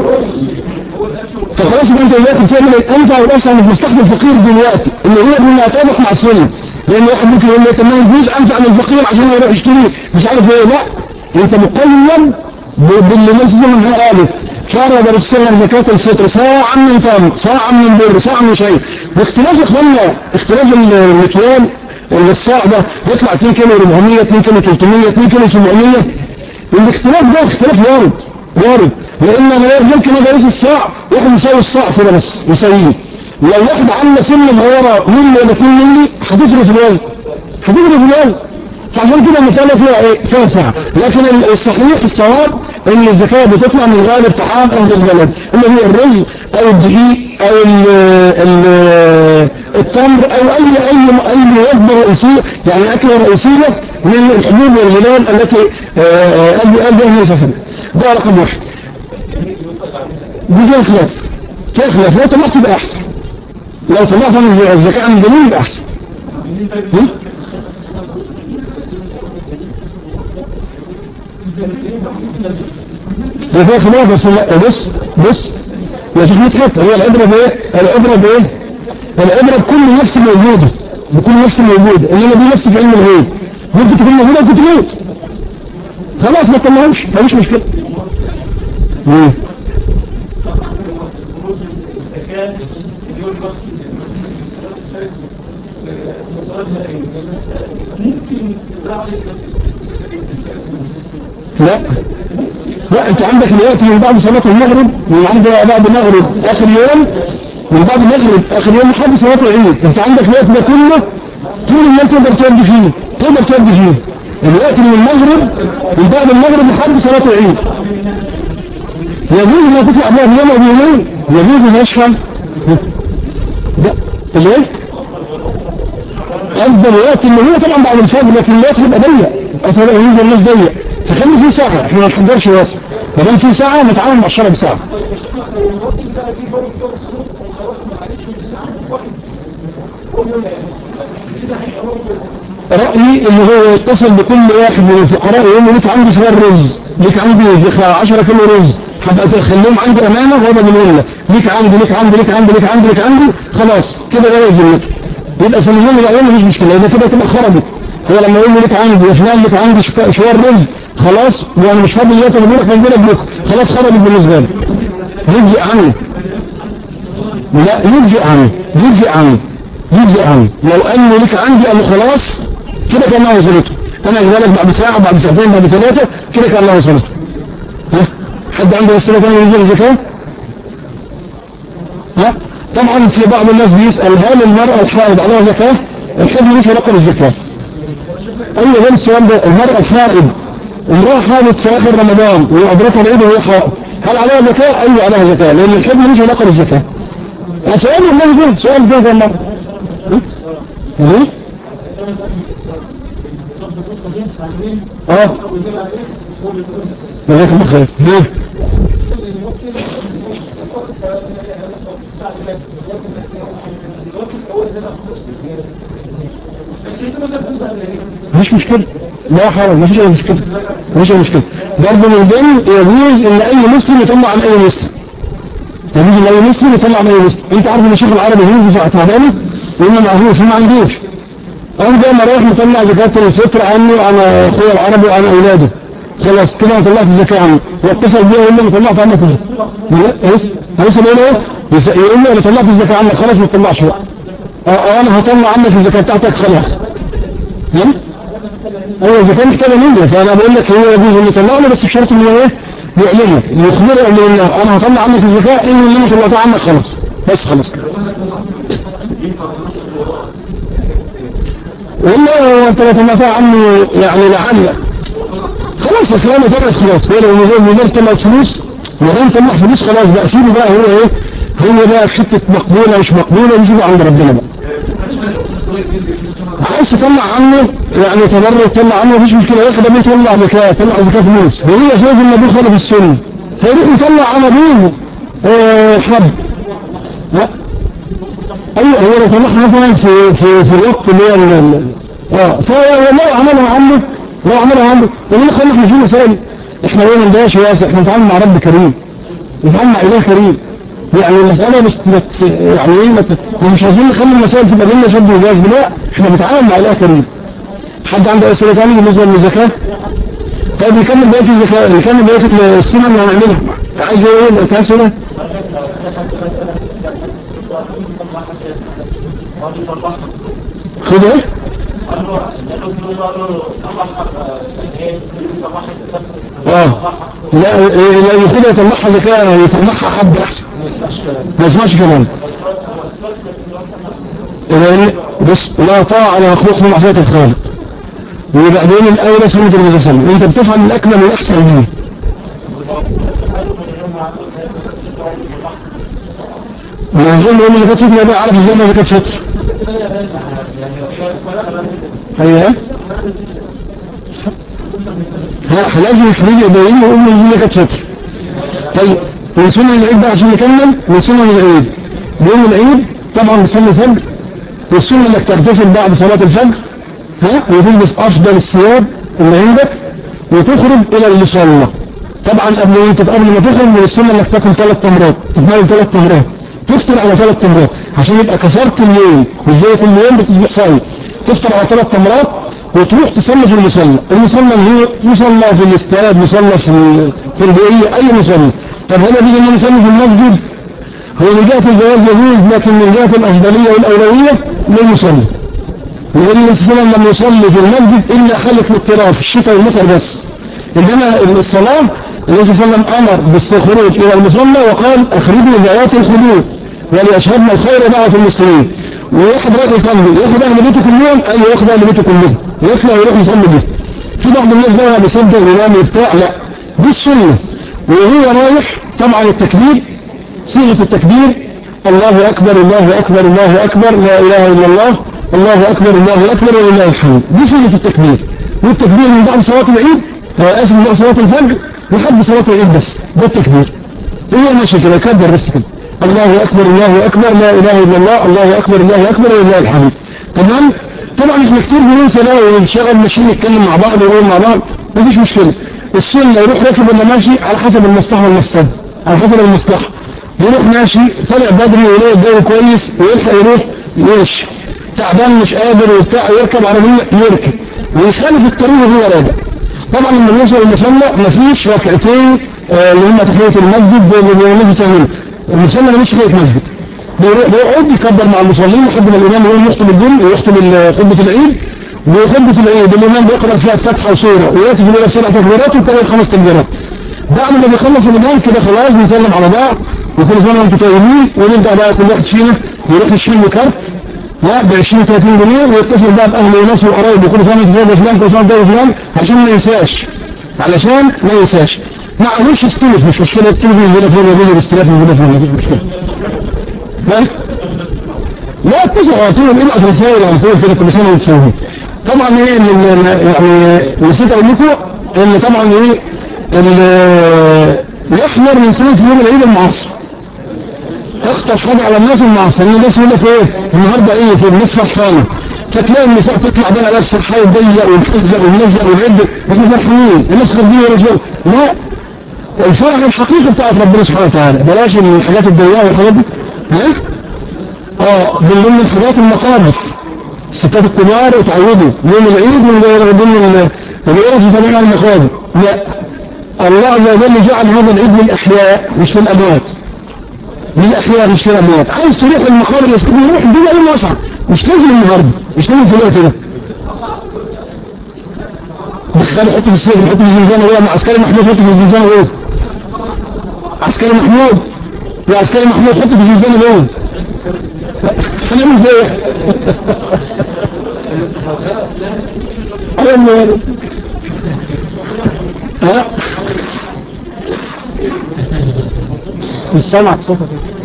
فخلاص يبقى انت دلوقتي بتعمل الانفع والاصل انك مستخدم فقير دلوقتي اللي هو بما يتوافق مع السنه لان واحد ممكن يقول لي طب ما يجوز انفع للفقير عشان يروح يشتري مش عارف ايه لا انت مقيم ب- باللي الناس زي ما قالوا فرض بالسلم زكاة الفطر صاعا من تمر صاعا من بر صاعا من شيء باختلاف يا اخوانا اختلاف ال- المكيال اللي الصاع ده يطلع 2 كيلو 400 2 كيلو 300 2 كيلو 700 الاختلاف ده اختلاف وارد وارد لان انا ممكن اجي اقيس الصاع واحد يساوي الصاع كده بس يساويه لو واحد عامله سنه صغيره ملي ولا 2 ملي هتفرق في الوزن هتفرق في الوزن فعشان كده المسألة فيها ايه؟ فيها ساعة لكن الصحيح الصواب ان الزكاة بتطلع من غالب طعام اهل البلد اللي هو الرز او الدقيق او ال ال التمر او اي اي اي وجبة رئيسية يعني اكلة رئيسية من الحبوب والغلال التي قال قال بها النبي صلى الله عليه وسلم ده رقم واحد دي فيها خلاف فيها خلاف لو طلعت يبقى احسن لو طلعت من الزكاة عن الدليل يبقى احسن هم؟ وفي خلاف بس لا بص بص يا شيخ مدحت هي العبرة بايه العبرة بايه العبرة بكل نفس موجودة بكل نفس موجودة انما دي نفس في علم الغيب ممكن تكون موجودة وكنت تموت خلاص ما تطلعوش مفيش مشكلة مم. لا لا انت عندك الوقت من بعد صلاة المغرب من عند بعد المغرب اخر يوم من بعد المغرب اخر يوم لحد صلاة العيد انت عندك الوقت ده كله طول الليل تقدر تودي فيه تقدر تودي فيه الوقت من المغرب من بعد المغرب لحد صلاة العيد يجوز انها تطلع بها بيوم او بيومين يجوز ان يشحن ده الايه؟ افضل وقت اللي هو طبعا بعد الفجر لكن الوقت يبقى ضيق افضل يجوز الناس ضيق تخلي فيه ساعة احنا ما نحضرش واسع ما دام فيه ساعة نتعامل مع الشرع بساعة رأيي اللي هو يتصل بكل واحد من الفقراء يقول له ليك عندي شوية رز ليك عندي 10 كيلو رز هبقى تخليهم عندي امانة وهو بقول لك ليك عندي ليك عندي ليك عندي ليك عندي ليك عندي خلاص كده ده ذمته يبقى سلموني العيال مفيش مشكلة يبقى كده تبقى خربت هو لما يقول لي ليك عندي يا فلان ليك عندي شوية رز خلاص وانا مش فاضي دلوقتي انا بقول لك موجوده بكره خلاص خرجت بالنسبه لي يجزئ عني لا يجزئ عني يجزئ عني يجزئ عني لو قال لي لك عندي قال له خلاص كده كان الله وصلته انا اجي لك بعد ساعه بعد ساعتين بعد ثلاثه كده كان الله وصلته ها حد عنده اسئله ثانيه بالنسبه للزكاه ها طبعا في بعض الناس بيسال هل المراه الحائض عليها زكاه الحد ملوش علاقه بالزكاه ايوه ده السؤال ده المراه الحائض امرأة حامد في آخر رمضان وأدركها العيد وهي حائض هل عليها زكاة؟ أيوة عليها زكاة لأن الحب ملوش علاقة بالزكاة سؤال والله ده سؤال ده والله ايه؟ اه جزاك الله خير ليه؟ مفيش مشكلة لا حرج مفيش اي مشكلة مفيش اي مشكلة برضه من ضمن يجوز ان اي مسلم يطلع عن اي مسلم يجوز ان اي مسلم يطلع عن اي مسلم انت عارف ان الشيخ العربي هو في تعبانه وإنه معهوش وما عندوش انا ده ما رايح مطلع زكاة الفطر عني وعن اخويا العربي وعن اولاده خلاص كده انا طلعت الزكاة عنه واتصل بيه ويقول له طلعت عنك الزكاة لا بس هيوصل يقول ايه يقول له انا طلعت الزكاة عنك خلاص ما تطلعش بقى اه انا هطلع عنك الزكاة بتاعتك خلاص نعم ايوه اذا كان محتاجه مني فانا بقول لك هو يجوز ان يطلع له بس بشرط ان هو ايه يعلمك يخبره يقول له انا هطلع عنك الزكاه ان اللي انا طلعتها عنك خلاص بس خلاص كده والله هو انت لو طلعتها عني يعني لعل خلاص اصل انا طلعت خلاص هو لو من غير طلعت فلوس وغير طلع فلوس خلاص بقى سيبه بقى هو ايه هو بقى في حته مقبوله مش مقبوله يسيبه عند ربنا بقى عايز تطلع عنه يعني تبرع تطلع عنه مفيش مشكلة ياخد ابوه يطلع زكاة يطلع زكاة فلوس وهو شايف ان ابوه خالف السنة فيروح يطلع عن ابوه اه حد لا ايوه هو لو طلعها مثلا في في في الوقت اللي هي اه فلو عملها عنه لو عملها عنه طب ليه خلي احنا في مسائل احنا ما عندناش واسع احنا بنتعامل مع رب كريم بنتعامل مع اله كريم يعني المسألة مش يعني ايه مش عايزين نخلي المسائل تبقى بينا شد وجذب لا احنا بنتعامل مع اله كريم حد عنده اسئله ثانيه بالنسبه للزكاه طيب نكمل بقيه الزكاه نكمل بقيه السنن اللي هنعملها عايز ايه انت عايز ايه خد ايه اه لا لا ياخدها يطلعها ذكاء يطلعها حد احسن ما يسمعش كلام لأن بص لا طاعة على مخلوق من معصية الخالق وبعدين الأولى سنة النبي صلى الله عليه وسلم أنت بتفهم الأكمل والأحسن منه ما أظن أن اللي كانت فترة بقى عارف إزاي ما كانت فترة أيوه ها لازم الحبيب يبين له أم اللي كانت فترة طيب من سنة العيد بقى عشان نكمل من سنة العيد بيوم العيد طبعا بتصلي الفجر والسنة انك تغتسل بعد صلاة الفجر ها وتلبس افضل الثياب اللي عندك وتخرج الى المصلى طبعا قبل انت قبل ما تخرج من السنة انك تاكل ثلاث تمرات تتناول ثلاث تمرات تفطر على ثلاث تمرات عشان يبقى كسرت اليوم ازاي كل يوم بتصبح صايم تفطر على ثلاث تمرات وتروح تصلي في المصلى المصلى اللي هو مصلى في الاستاد مصلى في ال- في البيئية اي مصلى طب هنا بيجي ان نصلي في المسجد هو من جهة الجواز يجوز لكن من جهة الأفضلية والأولوية لا يصلي لأن النبي صلى الله عليه وسلم لم يصلي في المسجد إلا خلف الاضطراب في الشتاء والمطر بس إنما الصلاة النبي صلى الله عليه وسلم أمر بالخروج إلى المصلى وقال أخرجوا ذوات الخدود وليشهدنا الخير دعوة المسلمين وياخد رايح يصلي ياخد أهل بيته كلهم أيوه ياخد أهل بيته كلهم يطلع ويروح يصلي به في بعض الناس بقى بيصدق الإمام وبتاع لا دي السنة وهو رايح طبعا التكبير صيغة التكبير الله أكبر الله أكبر الله أكبر لا إله إلا الله الله أكبر الله أكبر ولله الحمد دي صيغة التكبير والتكبير من بعد صلاة العيد آه، آسف من بعد صلاة الفجر لحد صلاة العيد بس ده التكبير هو ماشي كده كبر بس كده الله أكبر الله أكبر لا إله إلا الله الله أكبر الله أكبر ولله الحمد تمام طبعا احنا كتير بننسى ده ونشغل ماشيين نتكلم مع بعض ونقول مع بعض مفيش مشكلة السنة يروح راكب ولا ماشي على حسب المصلحة والمفسدة على حسب المصلحة يروح ماشي طلع بدري ويلاقي الجو كويس ويلحق يروح يمشي تعبان مش قادر وبتاع يركب عربية يركب ويخالف الطريق وهو راجع طبعا لما بيوصل المصلى مفيش ركعتين آه، اللي هم تحية المسجد زي ما الناس بتعمل المصلى ملوش تحية مسجد بيروح- بيقعد يكبر مع المصلين لحد ما الإمام يقوم يخطب الجن ويخطب ال- خطبة العيد وخطبة العيد الإمام بيقرأ فيها الفاتحة وسورة ويأتي في الأولى سبع تكبيرات ويكرر خمس تكبيرات بعد ما بيخلص الإمام كده خلاص بنسلم على بعض وكل سنة وانتم طيبين ونبدأ بقى كل واحد فينا يروح يشيل له كارت لا ب 20 30 جنيه ويتصل بقى بأهله وناسه وقرايبه كل سنة وانتم طيب يا فلان كل سنة وانتم طيب يا فلان عشان ما ينساش علشان ما ينساش معلش استلف مش مشكلة استلف من هنا فين ويقول لي استلاف من هنا فين مفيش مشكلة ها؟ لا اتصل على طول ابعت رسائل على طول كده كل سنة وانتم طيبين طبعا ايه ال- ال- يعني نسيت اقول لكم ان طبعا ايه ال- يحضر من سنة يوم العيد المعاصر تخطر حاجة على الناس المعاصر ان الناس يقول لك ايه النهارده ايه في الناس فرحانة فتلاقي النساء تطلع بقى لابس الحي ضيق ومحزق وملزق ومعد احنا فرحانين الناس خارجين ورجال لا الفرح الحقيقي بتاعت ربنا سبحانه وتعالى بلاش الحاجات الضيقة والحاجات دي ها اه من ضمن الحاجات المقابر الستات الكبار اتعودوا يوم العيد من ضمن الوقف في طبيعة المقابر لا الله عز وجل جعل هذا العيد للأحياء مش للأموات للأحياء مش للأموات عايز تروح المقابر الإسلامية روح الدنيا يوم واسعة مش لازم النهاردة مش لازم في الوقت ده دخل حط في السجن حط في الزنزانة ولا مع عسكري محمود حط في الزنزانة وين عسكري محمود يا عسكري محمود حط في الزنزانة وين هنعمل فيها ايه هنعمل ايه ها مش سامعك صوتك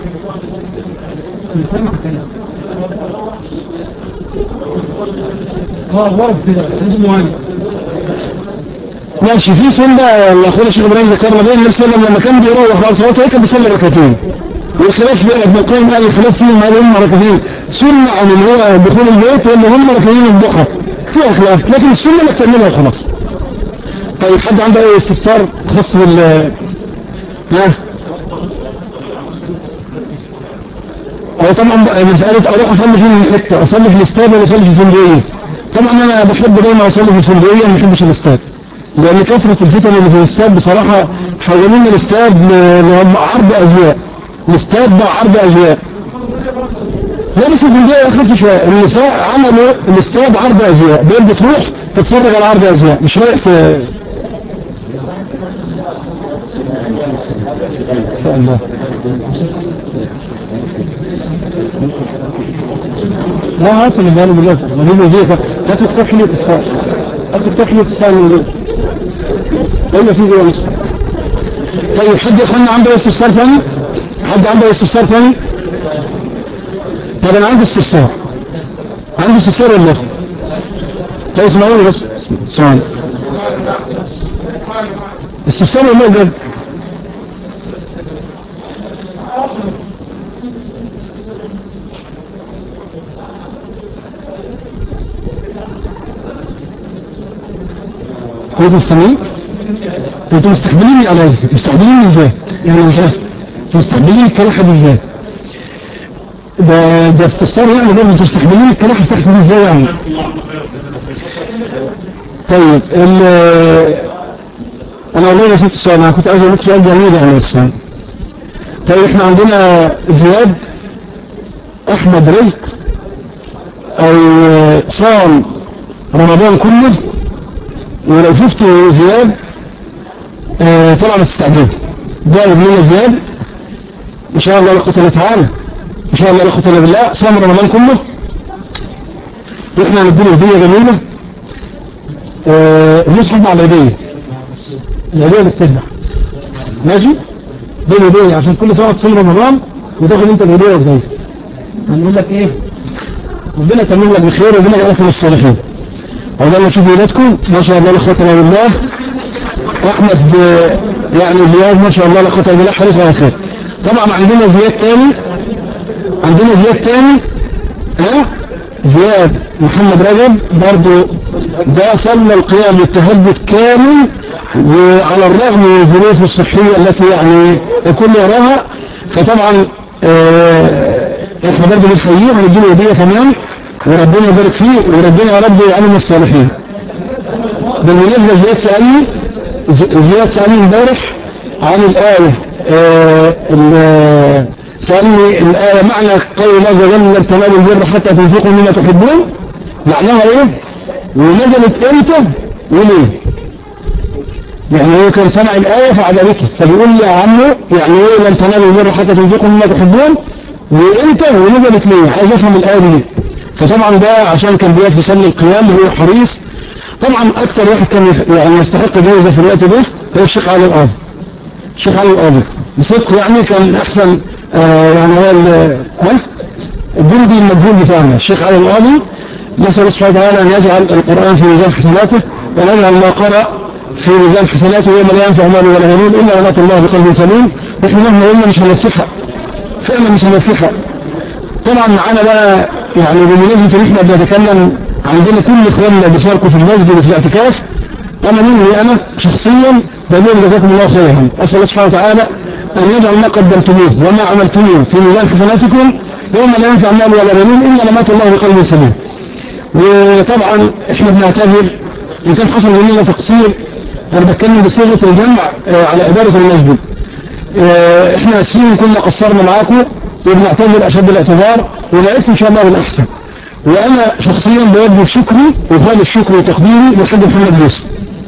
مش سامعك انا اه ضرب كده اسمه انا ماشي في سنة اخونا الشيخ ابراهيم ذكرنا بين النبي صلى الله عليه وسلم لما كان بيروح بعد صلاته كان بيصلي ركعتين والخلاف بين ابن القيم قال الخلاف فيهم هل هم ركعتين سنة عن اللي هو دخول البيت ولا هم ركعتين الضحى فيها خلاف لكن السنة انك تعملها وخلاص طيب حد عنده اي استفسار خاص بال ها هو طبعا بقى مسألة اروح اصلي في الحتة اصلي في الاستاد ولا اصلي في الفندقية طبعا انا بحب دايما اصلي في الفندقية ما بحبش الاستاد لان كثرة الفتن اللي في الاستاد بصراحة حولنا الاستاد ل- لعرض ازياء الاستاد بقى عرض ازياء لا بس الجندية أخف شوية النساء عملوا الاستاد عرض أزياء بين بتروح تتفرج على عرض أزياء مش رايح ت... إن شاء الله لا هاتوا اللي قالوا دلوقتي نجيبوا ديك هاتوا كتاب حلية السائل هاتوا كتاب حلية السائل من دول ايوه في جوا مصر طيب حد يا اخوانا عنده استفسار ثاني؟ حد عنده استفسار ثاني؟ طب انا عندي استفسار عندي استفسار ولا لا؟ طيب اسمعوني بس اسمعوني استفسار ولا لا بجد؟ كنتوا مستمعين؟ انتوا مستقبليني عليا مستقبليني ازاي؟ يعني مش عارف مستقبلين الكلاحة دي ازاي؟ ده ده استفسار يعني برضه انتوا مستقبلين الكلاحة بتاعتي دي ازاي يعني؟ طيب ال انا والله نسيت السؤال انا كنت عايز اقول لك سؤال جميل يعني بس طيب احنا عندنا زياد احمد رزق او صام رمضان كله ولو شفتوا زياد آه طبعا ما تستعجلوا جاوب لنا زياد ان شاء الله لا قوه الا تعالى ان شاء الله لا قوه الا بالله صام رمضان كله واحنا هنديله هديه جميله آه المصحف مع الهديه الهديه اللي بتذبح ماشي دي الهديه عشان كل سنه تصوم رمضان وتاخد انت الهديه والجايزه هنقول لك ايه ربنا يتمم لك بخير وربنا يجعلك من الصالحين عقبال ما تشوف ولادكم ما شاء الله لا قوه الا بالله واحمد آه، يعني زياد ما شاء الله لا قوه الا بالله حريص على خير طبعا عندنا زياد تاني عندنا زياد تاني ها زياد محمد رجب برضو ده صلى القيام والتهجد كامل وعلى الرغم من الظروف الصحية التي يعني الكل يراها فطبعا آه، احنا برضو بنحييه ونديله هدية كمان وربنا يبارك فيه وربنا يا رب يجعله من الصالحين بالمناسبة زياد سألني ز- زياد سألني امبارح عن الآية آه، ال- سألني الآية معنى قول الله عز وجل لن تنالوا البر حتى تنفقوا مما تحبون معناها ايه ونزلت امتى وليه يعني هو كان سمع الآية فعجبته فبيقول لي يا عمو يعني ايه لن تنالوا البر حتى تنفقوا مما تحبون وامتى ونزلت ليه عايز افهم الآية دي فطبعا ده عشان كان بيقف يصلي القيام وهو حريص طبعا اكتر واحد كان يح- يعني يستحق جائزة في الوقت ده هو الشيخ علي القاضي الشيخ علي القاضي بصدق يعني كان احسن آه يعني هو ال- ها؟ الجندي المجهول بتاعنا الشيخ علي القاضي نسأل الله سبحانه وتعالى ان يجعل القرآن في ميزان حسناته ونجعل ما قرأ في ميزان حسناته يوم لا ينفع مال ولا بنون الا من اتى الله بقلب سليم احنا مهما قلنا مش هنفتحها فعلا مش هنفتحها طبعا معانا بقى يعني بمناسبة ان احنا بنتكلم عندنا كل اخواننا بيشاركوا في المسجد وفي الاعتكاف انا مني انا شخصيا بقول جزاكم الله خيرا اسال الله سبحانه وتعالى ان يجعل ما قدمتموه وما عملتموه في ميزان حسناتكم يوم لا ينفع مال ولا بنون الا لمات الله بقلب سليم وطبعا احنا بنعتذر ان كان حصل مننا تقصير انا بتكلم بصيغه الجمع آه، على اداره المسجد آه، احنا اسفين كنا قصرنا معاكم وبنعتذر اشد الاعتذار ونعيدكم ان شاء الله بالاحسن وانا شخصيا بوجه شكري وهذا الشكر وتقديري للحاج محمد يوسف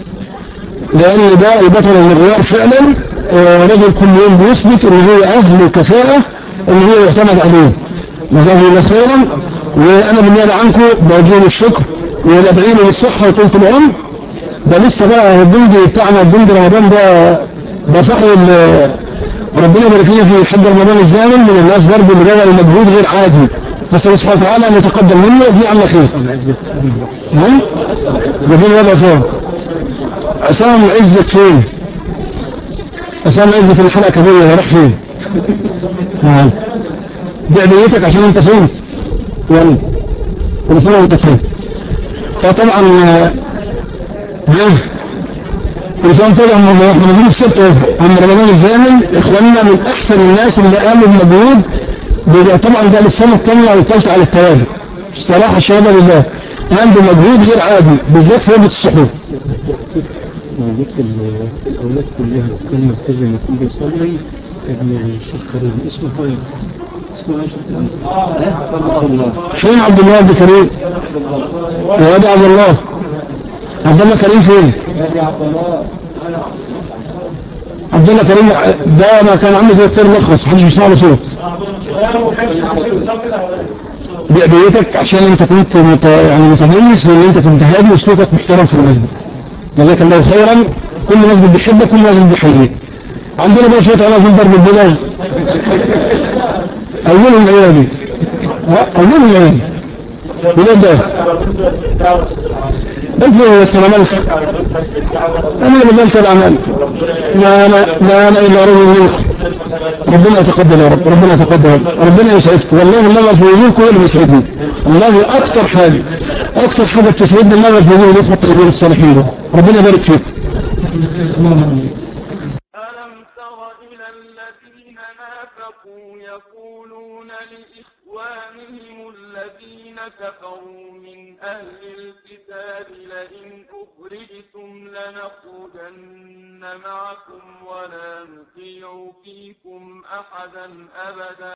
لان ده البطل المغوار فعلا آه، رجل كل يوم بيثبت ان هو اهل كفاءه ان هو يعتمد عليه جزاه الله خيرا وانا بالنيابه عنكم بوجه له الشكر وبدعي له بالصحه وطولة العمر ده لسه بقى الجندي بتاعنا الجندي رمضان ده ده صاحب ال- ربنا يبارك لنا في حج رمضان الزامن من الناس برضه اللي بذلوا مجهود غير عادي نسأل الله سبحانه وتعالى ان يتقدم منه دي عنا خير نعم جميل وضع عصام عصام عزت فين عصام عزت الحلقة كبيرة راح فين نعم بيع بيتك عشان انت فين يلا كل سنة وانت فين فطبعا آه، ده وكان طبعا والله احنا بنقول السبت عن رمضان الزامن اخواننا من احسن الناس اللي قاموا بمجهود بيبقى طبعا ده للسنه الثانيه او الثالثه على التوالي الصراحه الشهاده لله عنده مجهود غير عادي بالذات في وقت السحور موجود في ال- في الأولاد كلها كان ملتزم وكان بيصلي ابن الشيخ كريم اسمه طيب فين عبد الله عبد الكريم يا واد عبد الله عبد الله كريم فين عبد الله كريم ده ما كان عامل زي الطير مخلص محدش بيسمع له صوت بيئتك عشان انت كنت مت... يعني متميز وان انت كنت هادي وسلوكك محترم في المسجد جزاك الله خيرا كل مسجد بيحبك كل مسجد بيحييك عندنا بقى شويه عناصر ضرب البلاد اولهم العيال دي ها؟ اولهم العيال بلاد ده انت يا سلام عليك انا ما زلت العمل ما انا ما انا الا رجل منك ربنا يتقبل يا رب ربنا يتقبل يا رب ربنا يسعدك والله النظر في وجوهكم هو اللي بيسعدني والله اكتر حاجه اكتر حاجه بتسعدني النظر في وجوه الاخوه الطيبين الصالحين دول ربنا يبارك فيك ألم تر إلى الذين نافقوا يقولون لإخوانهم الذين كفروا من أهل الكتاب لئن أخرجتم لنخرجن معكم ولا نطيع فيكم أحدا أبدا